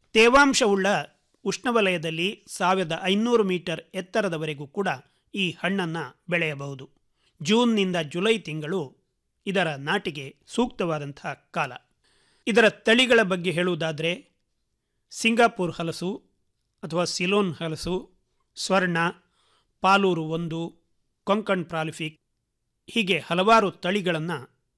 ತೇವಾಂಶವುಳ್ಳ ಉಷ್ಣವಲಯದಲ್ಲಿ ಸಾವಿರದ ಐನೂರು ಮೀಟರ್ ಎತ್ತರದವರೆಗೂ ಕೂಡ ಈ ಹಣ್ಣನ್ನು ಬೆಳೆಯಬಹುದು ಜೂನ್ನಿಂದ ಜುಲೈ ತಿಂಗಳು ಇದರ ನಾಟಿಗೆ ಸೂಕ್ತವಾದಂತಹ ಕಾಲ ಇದರ ತಳಿಗಳ ಬಗ್ಗೆ ಹೇಳುವುದಾದರೆ ಸಿಂಗಾಪುರ್ ಹಲಸು ಅಥವಾ ಸಿಲೋನ್ ಹಲಸು ಸ್ವರ್ಣ ಪಾಲೂರು ಒಂದು ಕೊಂಕಣ್ ಪ್ರಾಲಿಫಿಕ್ ಹೀಗೆ ಹಲವಾರು ತಳಿಗಳನ್ನು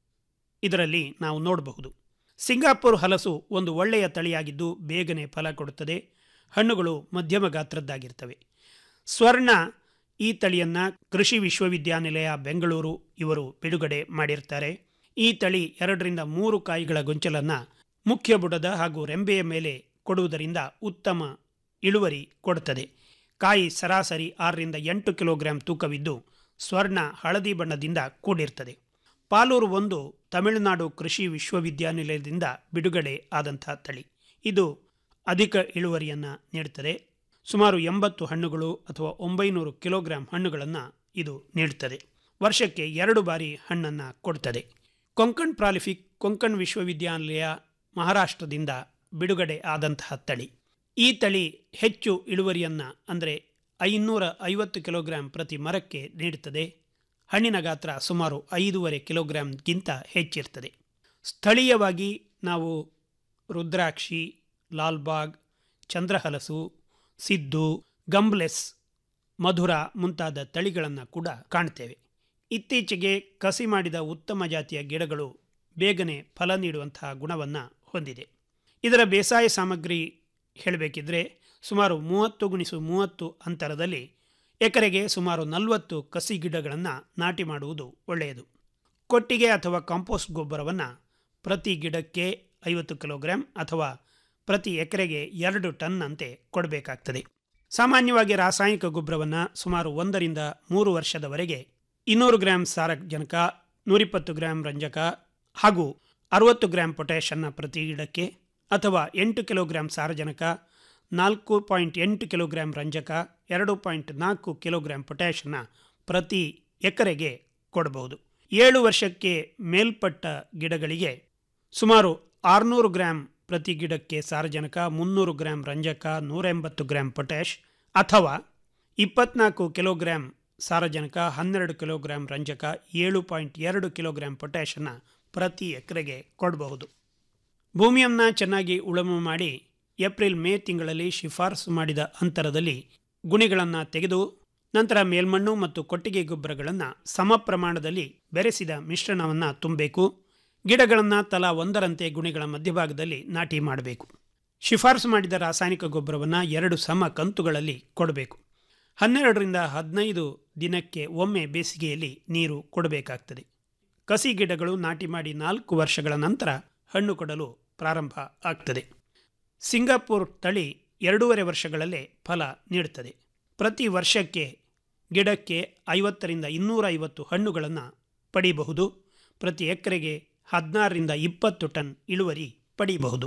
ಇದರಲ್ಲಿ ನಾವು ನೋಡಬಹುದು ಸಿಂಗಾಪುರ್ ಹಲಸು ಒಂದು ಒಳ್ಳೆಯ ತಳಿಯಾಗಿದ್ದು ಬೇಗನೆ ಫಲ ಕೊಡುತ್ತದೆ ಹಣ್ಣುಗಳು ಮಧ್ಯಮ ಗಾತ್ರದ್ದಾಗಿರ್ತವೆ ಸ್ವರ್ಣ ಈ ತಳಿಯನ್ನು ಕೃಷಿ ವಿಶ್ವವಿದ್ಯಾನಿಲಯ ಬೆಂಗಳೂರು ಇವರು ಬಿಡುಗಡೆ ಮಾಡಿರ್ತಾರೆ ಈ ತಳಿ ಎರಡರಿಂದ ಮೂರು ಕಾಯಿಗಳ ಗೊಂಚಲನ್ನು ಮುಖ್ಯ ಬುಡದ ಹಾಗೂ ರೆಂಬೆಯ ಮೇಲೆ ಕೊಡುವುದರಿಂದ ಉತ್ತಮ ಇಳುವರಿ ಕೊಡುತ್ತದೆ ಕಾಯಿ ಸರಾಸರಿ ಆರರಿಂದ ಎಂಟು ಕಿಲೋಗ್ರಾಂ ತೂಕವಿದ್ದು ಸ್ವರ್ಣ ಹಳದಿ ಬಣ್ಣದಿಂದ ಕೂಡಿರ್ತದೆ ಪಾಲೂರು ಒಂದು ತಮಿಳುನಾಡು ಕೃಷಿ ವಿಶ್ವವಿದ್ಯಾನಿಲಯದಿಂದ ಬಿಡುಗಡೆ ಆದಂಥ ತಳಿ ಇದು ಅಧಿಕ ಇಳುವರಿಯನ್ನು ನೀಡುತ್ತದೆ ಸುಮಾರು ಎಂಬತ್ತು ಹಣ್ಣುಗಳು ಅಥವಾ ಒಂಬೈನೂರು ಕಿಲೋಗ್ರಾಂ ಹಣ್ಣುಗಳನ್ನು ಇದು ನೀಡುತ್ತದೆ ವರ್ಷಕ್ಕೆ ಎರಡು ಬಾರಿ ಹಣ್ಣನ್ನು ಕೊಡುತ್ತದೆ ಕೊಂಕಣ್ ಪ್ರಾಲಿಫಿಕ್ ಕೊಂಕಣ್ ವಿಶ್ವವಿದ್ಯಾನಿಲಯ ಮಹಾರಾಷ್ಟ್ರದಿಂದ ಬಿಡುಗಡೆ ಆದಂತಹ ತಳಿ ಈ ತಳಿ ಹೆಚ್ಚು ಇಳುವರಿಯನ್ನು ಅಂದರೆ ಐನೂರ ಐವತ್ತು ಕಿಲೋಗ್ರಾಂ ಪ್ರತಿ ಮರಕ್ಕೆ ನೀಡುತ್ತದೆ ಹಣ್ಣಿನ ಗಾತ್ರ ಸುಮಾರು ಐದೂವರೆ ಕಿಲೋಗ್ರಾಂಗಿಂತ ಹೆಚ್ಚಿರ್ತದೆ ಸ್ಥಳೀಯವಾಗಿ ನಾವು ರುದ್ರಾಕ್ಷಿ ಲಾಲ್ಬಾಗ್ ಚಂದ್ರಹಲಸು ಸಿದ್ದು ಗಂಬ್ಲೆಸ್ ಮಧುರ ಮುಂತಾದ ತಳಿಗಳನ್ನು ಕೂಡ ಕಾಣ್ತೇವೆ ಇತ್ತೀಚೆಗೆ ಕಸಿ ಮಾಡಿದ ಉತ್ತಮ ಜಾತಿಯ ಗಿಡಗಳು ಬೇಗನೆ ಫಲ ನೀಡುವಂತಹ ಗುಣವನ್ನು ಹೊಂದಿದೆ ಇದರ ಬೇಸಾಯ ಸಾಮಗ್ರಿ ಹೇಳಬೇಕಿದ್ರೆ ಸುಮಾರು ಮೂವತ್ತು ಗುಣಿಸು ಮೂವತ್ತು ಅಂತರದಲ್ಲಿ ಎಕರೆಗೆ ಸುಮಾರು ನಲವತ್ತು ಕಸಿ ಗಿಡಗಳನ್ನು ನಾಟಿ ಮಾಡುವುದು ಒಳ್ಳೆಯದು ಕೊಟ್ಟಿಗೆ ಅಥವಾ ಕಾಂಪೋಸ್ಟ್ ಗೊಬ್ಬರವನ್ನು ಪ್ರತಿ ಗಿಡಕ್ಕೆ ಐವತ್ತು ಕಿಲೋಗ್ರಾಂ ಅಥವಾ ಪ್ರತಿ ಎಕರೆಗೆ ಎರಡು ಟನ್ ಅಂತೆ ಕೊಡಬೇಕಾಗ್ತದೆ ಸಾಮಾನ್ಯವಾಗಿ ರಾಸಾಯನಿಕ ಗೊಬ್ಬರವನ್ನು ಸುಮಾರು ಒಂದರಿಂದ ಮೂರು ವರ್ಷದವರೆಗೆ ಇನ್ನೂರು ಗ್ರಾಂ ಸಾರಜನಕ ನೂರಿಪ್ಪತ್ತು ಗ್ರಾಂ ರಂಜಕ ಹಾಗೂ ಅರವತ್ತು ಗ್ರಾಂ ಪೊಟ್ಯಾಷನ್ನು ಪ್ರತಿ ಗಿಡಕ್ಕೆ ಅಥವಾ ಎಂಟು ಕಿಲೋಗ್ರಾಂ ಸಾರಜನಕ ನಾಲ್ಕು ಪಾಯಿಂಟ್ ಎಂಟು ಕಿಲೋಗ್ರಾಂ ರಂಜಕ ಎರಡು ಪಾಯಿಂಟ್ ನಾಲ್ಕು ಕಿಲೋಗ್ರಾಂ ಪೊಟ್ಯಾಷನ್ನು ಪ್ರತಿ ಎಕರೆಗೆ ಕೊಡಬಹುದು ಏಳು ವರ್ಷಕ್ಕೆ ಮೇಲ್ಪಟ್ಟ ಗಿಡಗಳಿಗೆ ಸುಮಾರು ಆರುನೂರು ಗ್ರಾಂ ಪ್ರತಿ ಗಿಡಕ್ಕೆ ಸಾರಜನಕ ಮುನ್ನೂರು ಗ್ರಾಂ ರಂಜಕ ನೂರ ಎಂಬತ್ತು ಗ್ರಾಂ ಪೊಟ್ಯಾಷ್ ಅಥವಾ ಇಪ್ಪತ್ನಾಲ್ಕು ಕಿಲೋಗ್ರಾಂ ಸಾರಜನಕ ಹನ್ನೆರಡು ಕಿಲೋಗ್ರಾಂ ರಂಜಕ ಏಳು ಪಾಯಿಂಟ್ ಎರಡು ಕಿಲೋಗ್ರಾಂ ಪೊಟ್ಯಾಷನ್ನು ಪ್ರತಿ ಎಕರೆಗೆ ಕೊಡಬಹುದು ಭೂಮಿಯನ್ನು ಚೆನ್ನಾಗಿ ಉಳುಮೆ ಮಾಡಿ ಏಪ್ರಿಲ್ ಮೇ ತಿಂಗಳಲ್ಲಿ ಶಿಫಾರಸು ಮಾಡಿದ ಅಂತರದಲ್ಲಿ ಗುಣಿಗಳನ್ನು ತೆಗೆದು ನಂತರ ಮೇಲ್ಮಣ್ಣು ಮತ್ತು ಕೊಟ್ಟಿಗೆ ಗೊಬ್ಬರಗಳನ್ನು ಸಮ ಪ್ರಮಾಣದಲ್ಲಿ ಬೆರೆಸಿದ ಮಿಶ್ರಣವನ್ನು ತುಂಬಬೇಕು ಗಿಡಗಳನ್ನು ತಲಾ ಒಂದರಂತೆ ಗುಣಿಗಳ ಮಧ್ಯಭಾಗದಲ್ಲಿ ನಾಟಿ ಮಾಡಬೇಕು ಶಿಫಾರಸು ಮಾಡಿದ ರಾಸಾಯನಿಕ ಗೊಬ್ಬರವನ್ನು ಎರಡು ಸಮ ಕಂತುಗಳಲ್ಲಿ ಕೊಡಬೇಕು ಹನ್ನೆರಡರಿಂದ ಹದಿನೈದು ದಿನಕ್ಕೆ ಒಮ್ಮೆ ಬೇಸಿಗೆಯಲ್ಲಿ ನೀರು ಕೊಡಬೇಕಾಗ್ತದೆ ಕಸಿ ಗಿಡಗಳು ನಾಟಿ ಮಾಡಿ ನಾಲ್ಕು ವರ್ಷಗಳ ನಂತರ ಹಣ್ಣು ಕೊಡಲು ಪ್ರಾರಂಭ ಆಗ್ತದೆ ಸಿಂಗಾಪುರ್ ತಳಿ ಎರಡೂವರೆ ವರ್ಷಗಳಲ್ಲೇ ಫಲ ನೀಡುತ್ತದೆ ಪ್ರತಿ ವರ್ಷಕ್ಕೆ ಗಿಡಕ್ಕೆ ಐವತ್ತರಿಂದ ಇನ್ನೂರ ಐವತ್ತು ಹಣ್ಣುಗಳನ್ನು ಪಡೆಯಬಹುದು ಪ್ರತಿ ಎಕರೆಗೆ ಹದಿನಾರರಿಂದ ಇಪ್ಪತ್ತು ಟನ್ ಇಳುವರಿ ಪಡೆಯಬಹುದು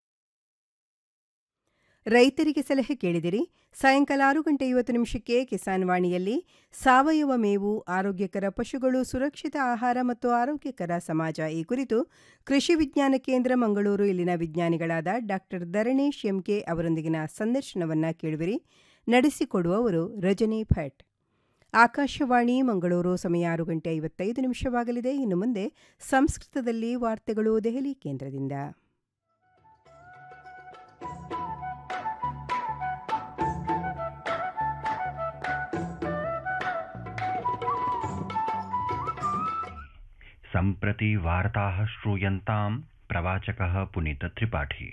ರೈತರಿಗೆ ಸಲಹೆ ಕೇಳಿದಿರಿ ಸಾಯಂಕಾಲ ಆರು ಗಂಟೆ ಐವತ್ತು ನಿಮಿಷಕ್ಕೆ ಕಿಸಾನ್ ವಾಣಿಯಲ್ಲಿ ಸಾವಯವ ಮೇವು ಆರೋಗ್ಯಕರ ಪಶುಗಳು ಸುರಕ್ಷಿತ ಆಹಾರ ಮತ್ತು ಆರೋಗ್ಯಕರ ಸಮಾಜ ಈ ಕುರಿತು ಕೃಷಿ ವಿಜ್ಞಾನ ಕೇಂದ್ರ ಮಂಗಳೂರು ಇಲ್ಲಿನ ವಿಜ್ಞಾನಿಗಳಾದ ಡಾಕ್ಟರ್ ಧರಣೇಶ್ ಎಂಕೆ ಅವರೊಂದಿಗಿನ ಸಂದರ್ಶನವನ್ನ ಕೇಳುವಿರಿ ನಡೆಸಿಕೊಡುವವರು ರಜನಿ ಭಟ್ ಆಕಾಶವಾಣಿ ಮಂಗಳೂರು ಸಮಯ ಆರು ಗಂಟೆ ಐವತ್ತೈದು ನಿಮಿಷವಾಗಲಿದೆ ಇನ್ನು ಮುಂದೆ ಸಂಸ್ಕೃತದಲ್ಲಿ ವಾರ್ತೆಗಳು ದೆಹಲಿ ಕೇಂದ್ರದಿಂದ सम्प्रति वार्ताः श्रूयन्तां प्रवाचकः पुनीतत्रिपाठी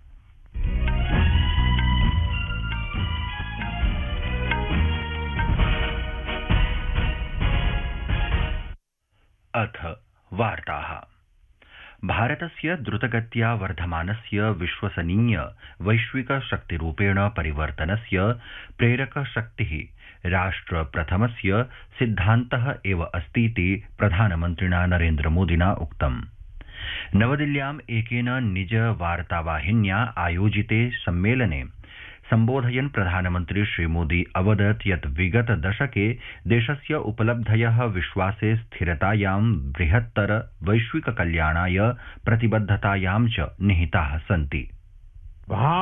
अथ वार्ताः भारतस्य द्रुतगत्या वर्धमानस्य विश्वसनीय वैश्विक शक्तिरूपेण परिवर्तनस्य प्रेरकशक्तिः राष्ट्रप्रथमस्य सिद्धान्तः एव अस्तीति प्रधानमन्त्रिणा नरेन्द्रमोदिना उक्तम् नवदिल्ल्याम् एकेन निज वार्तावाहिन्या आयोजिते सम्मेलने सम्बोधयन् प्रधानमन्त्री श्रीमोदी अवदत् यत् विगत दशके देशस्य उपलब्धयः विश्वासे स्थिरतायां बृहत्तर वैश्विक कल्याणाय प्रतिबद्धतायां च निहिताः सन्ति